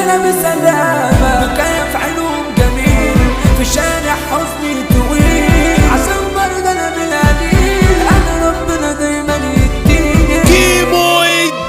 لنا بسلامة مكيف عينهم جميل في شارع حزني طويل عشان برضه انا بالقليل انا ربنا دايما يديني كيمو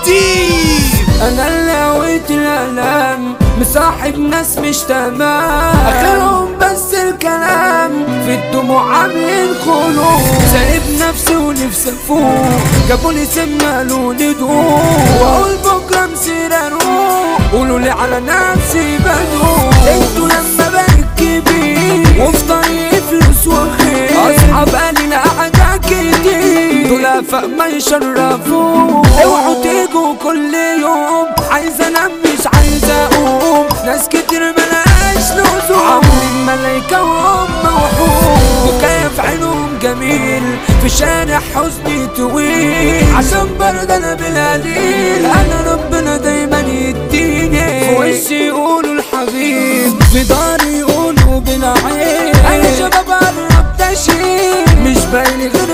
الديب انا اللي هويت الالام مصاحب ناس مش تمام اخرهم بس الكلام في الدموع عاملين خلود سايب نفسي ونفسي افوق جابولي سم قالوا لي دوق واقول بكره مسير اروح قولوا لي على نفسي بدوق انتوا لما بقيت كبير وفي طريقي فلوس وخير اصحاب قليل قعدة كتير دول افاق ما يشرفوه اوعوا تيجوا كل يوم عايز انام مش عايز اقوم ناس كتير ملهاش لزوم عاملين ملايكة وهم وحوم وكيف عينهم جميل في شارع حزني طويل عشان برضه انا بالقليل انا ربنا دايما يديني في وشي يقولوا الحبيب في داري يقولوا بالعين انا شباب قربت اشيل مش بايني غير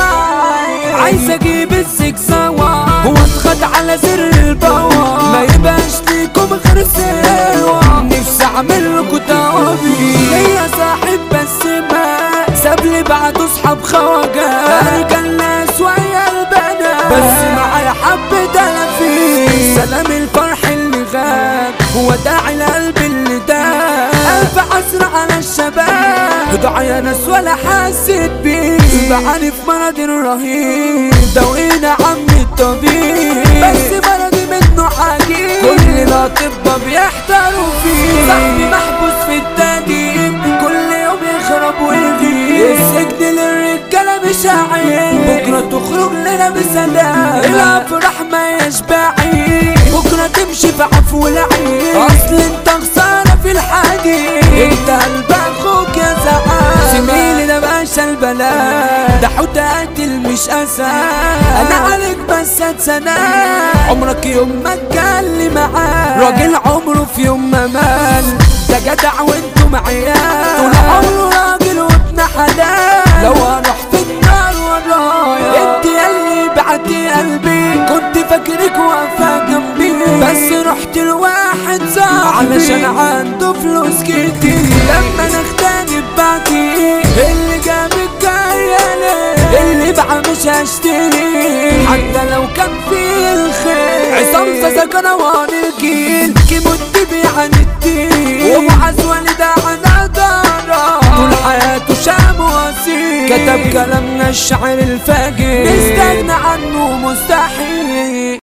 جمال عايز اجيب السكسوار واتخد على زر البوار ما يبقاش ليكم غير سوا نفسي اعمل لكم توابير ليا صاحب بس ما ساب لي بعده صحاب خواجات ارجع الناس ويا البنات بس معايا حبة تلافين سلام الفرح اللي غاب هو داعي القلب اللي داب ألف عسر على الشباب دعا يا ناس ولا حسيت بيه بعاني في مرض رهيب دوينا عمي الطبيب بس مرضي منه عجيب كل الأطباء بيحتاروا فيه صاحبي محبوس في التقديم كل يوم يخرب ويغيب السجن للرجالة مش عيب بكرة تخرج لنا بسلام الأفراح ما يشبعي بكرة تمشي في عفو العين أصل انت خسارة في الحديد انت قلب اخوك يا زعان زميلي ده باشا البلاء ده حوت قاتل مش اسد انا عليك بس اتسنى عمرك يوم ما اتكلم معاه راجل عمره في يوم ما مال ده جدع وانتم عيال طول عمره راجل وابن حلال لو هروح في النار ورايا انت ياللي بعتي قلبي كنت فاكرك واقفه جنبي بس رحت لواحد صاحبي علشان عنده فلوس كتير لما نختني ببعتي اللي جابك جاية اللي بقى مش هشتري حتى لو كان في الخير عصام ساسا كروان الجيل كيموت بيبيع الدين ومعز والد على دارة طول حياته شاب وسيم كتب كلامنا الشعر الفاجر نستغنى عنه مستحيل